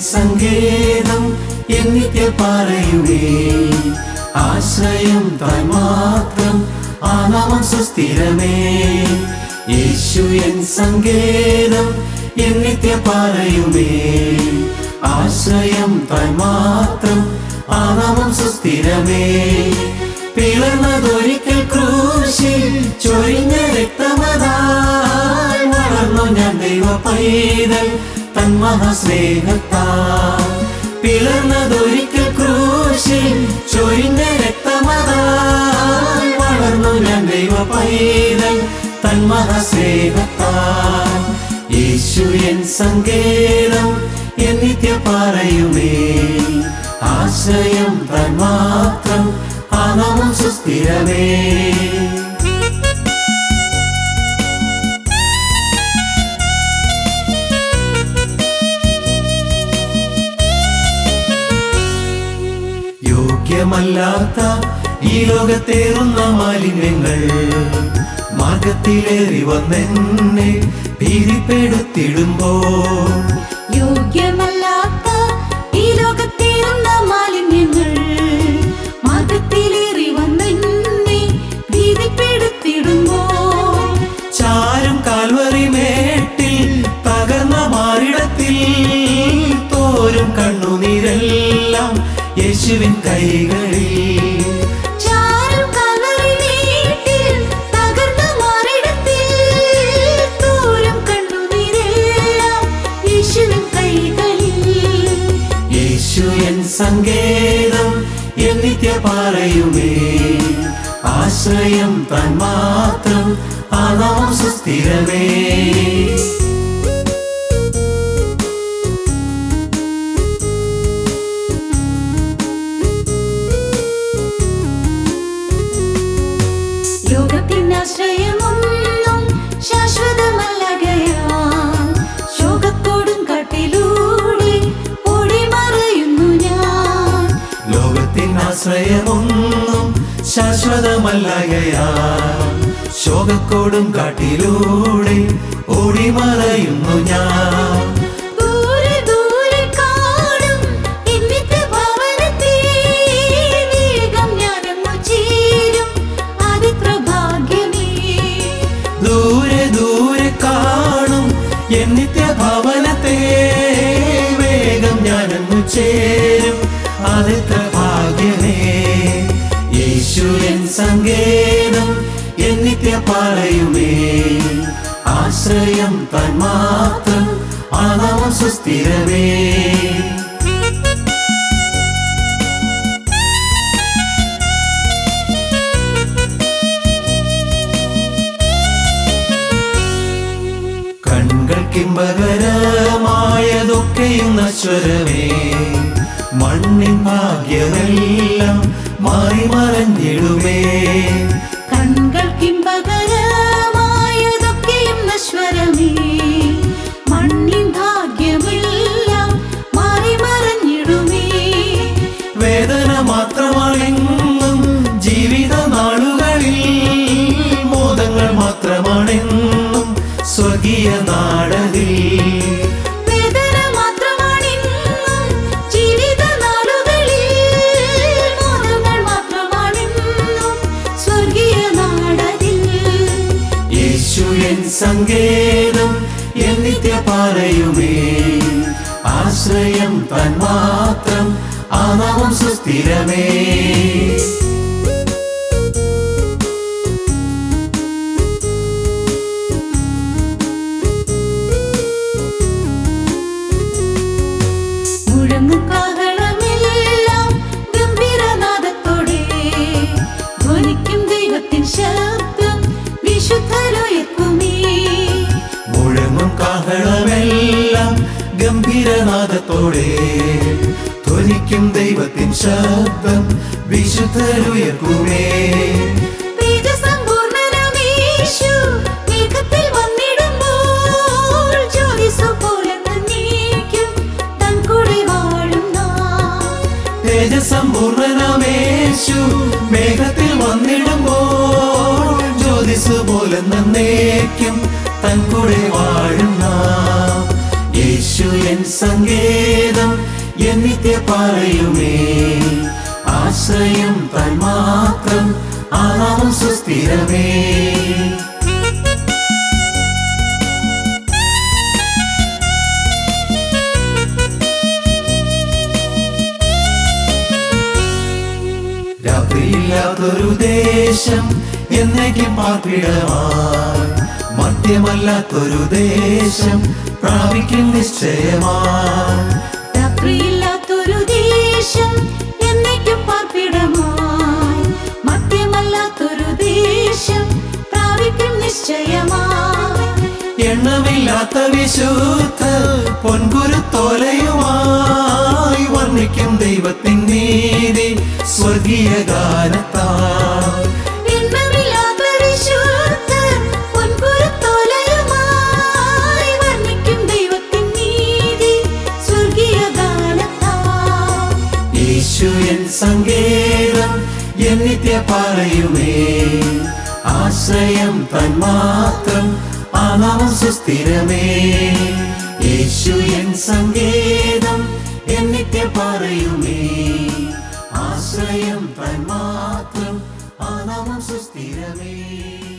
സങ്കേതം എന്നിത്യ പറയുകേ ആശ്രയം താൻ മാത്രം ആ നാമം സുസ്ഥിരമേ യേശു എൻ സങ്കേതം എന്നിത്യ പറയുമേ ആശ്രയം താൻ മാത്രം ആ നാമം സുസ്ഥിരമേ പിളർന്നതൊരിക്കൽ ക്രൂശിൽ ചൊരിഞ്ഞ രക്തമതാൽ വളർന്നു ഞാൻ ദൈവ പൈതൽ തൻ മഹാസ്നേഹത്താൽ പിളർന്നതൊരിക്കൽ ക്രൂശിൽ ചൊരിഞ്ഞ രക്തമതാൽ വളർന്നു ഞാൻ ദൈവ പൈതൽ തൻ മഹാസ്നേഹത്താൽ യേശു എൻ സങ്കേതം എന്നിത്യ പറയുമേ ആശ്രയം തൻ മാത്രം ആ നാമം സുസ്ഥിരമേ യോഗ്യമല്ലാത്ത ഈ ലോകത്തേറുന്ന മാലിന്യങ്ങൾ മാർഗത്തിലേറി വന്നെന്നെ ഭീതിപ്പെടുത്തിടുമ്പോൾ യോഗ്യമല്ലാത്ത ഈ ലോകത്തേറുന്ന മാലിന്യങ്ങൾ മാർഗത്തിലേറി വന്നെന്നെ ഭീതിപ്പെടുത്തിടുമ്പോൾ ചാരും കാൽവറി മേട്ടിൽ തകർന്ന മാറിടത്തിൽ തോരും കണ്ണുനീരെല്ലാം യേശുവിൻ കൈകളിൽ ചാരും കലറിനീട്ടിൽ തകർന്ന മാറിടത്തിൽ തോരും കണ്ണുനീരെല്ലാം യേശുവിൻ കൈകളിൽ യേശു എൻ സങ്കേതം എന്നിത്യ പറയുമേ ആശ്രയം താൻ മാത്രം ആ നാമം സുസ്ഥിരമേ ലോകത്തിനാശ്രയമൊന്നും ശാശ്വതമല്ലകയാൽ ശോകത്തോടും കാട്ടിലൂടെ ഓടി മറയുന്നു ഞാൻ ലോകത്തിൻ ആശ്രയമൊന്നും ശാശ്വതമല്ലകയാ ശോകക്കോടും കാട്ടിലൂടെ ഓടി മറയുന്നു ഞാൻ ദൂരെ ദൂരെ കാണും എന്നിട്ട് ഭവനത്തെ വേഗം ഞാനങ്ങു ചേരും അതിത്ര ഭാഗ്യമേ ദൂരെ ദൂരെ കാണും എന്നിത്യ ഭവനത്തെ വേഗം ഞാനങ്ങു ചേരും അതിത്ര ഭാഗ്യമേ യേശു എൻ സങ്കേതം എന്നിത്യ പറയുമേ ആശ്രയം താൻ മാത്രം ആ നാമം സുസ്ഥിരമേ കൺകൾക്കിമ്പകരമായതൊക്കെയും നശ്വരമേ മണ്ണിൻ ഭാഗ്യമെല്ലാം മാറി മറഞ്ഞിടുമേ കൺകൾക്കിമ്പകരമായതൊക്കെയും നശ്വരമേ മണ്ണിൻ ഭാഗ്യമെല്ലാം മാറി മറഞ്ഞിടുമേ വേദന മാത്രമാണെന്നും ജീവിത നാളുകളിൽ മോദങ്ങൾ മാത്രമാണെന്നും സ്വർഗീയ നാടതിൽ വേദന മാത്രമാണെന്നും ജീവിത നാളുകളിൽ മോഹങ്ങൾ മാത്രമാണെന്നും സ്വർഗീയ നാടതിൽ യേശു എൻ സങ്കേതം എന്നിത്യ പറയുമേ ആശ്രയം താൻ മാത്രം ആ നാമം സുസ്ഥിരമേ മുഴങ്ങുകാഹളമെല്ലാം ഗംഭീരനാദത്തോടെ ധ്വനിക്കും ദൈവത്തിൻ ശബ്ദം വിശുദ്ധരുയർക്കുമേ മുഴങ്ങും കാഹളമെല്ലാം ഗംഭീരനാദത്തോടെ ധ്വനിക്കും ദൈവത്തിൻ ശബ്ദം വിശുദ്ധരുയർക്കുമേ തേജസമ്പൂർണ്ണനാമേശു മേഘത്തിൽ വന്നിടുമ്പോൾ ജ്യോതിസ്സു പോലെ നന്നേക്കും തൻ കൂടെ വാഴും നാം. തേജസമ്പൂർണനാമേശു മേഘത്തിൽ വന്നിടുമ്പോൾ ജ്യോതിസ് പോലെ നന്നേക്കും തൻ കൂടെ വാഴുന്ന യേശു എൻ സങ്കേതം എന്നിത്യ പറയുമേ ആശ്രയം താൻ മാത്രം ആ നാമം സുസ്ഥിരമേ രാത്രിയില്ലാത്തൊരു ദേശം എന്നേക്കും പാർപ്പിടമായി മദ്യമല്ലാത്തൊരു ദേശം പ്രാപിക്കും നിശ്ചയമായി രാത്രിയില്ലാത്തൊരു ദേശം എന്നേക്കും പാർപ്പിടമായി മദ്യമല്ലാത്തൊരു ദേശം പ്രാപിക്കും നിശ്ചയമായി എണ്ണമില്ലാത്ത വിശുദ്ധ പൊൻകുരുത്തോലയുമായി വർണ്ണിക്കും ദൈവത്തിൻ നീതി സ്വർഗീയ ഗാനത്താൽ എണ്ണമില്ലാത്ത വിശുദ്ധർ പൊൻകുരുത്തോലയുമായി വർണ്ണിക്കും ദൈവത്തിൻ നീതി സ്വർഗീയ ഗാനത്താൽ. യേശു എൻ സങ്കേതം എന്നിത്യ പറയുമേ ആശ്രയം തൻ മാത്രം ആ നാമം സുസ്ഥിരമേ യേശു എൻ സങ്കേതം എന്നിത്യ പറയുമേ ആശ്രയം തൻ മാത്രം ആ നാമം സുസ്ഥിരമേ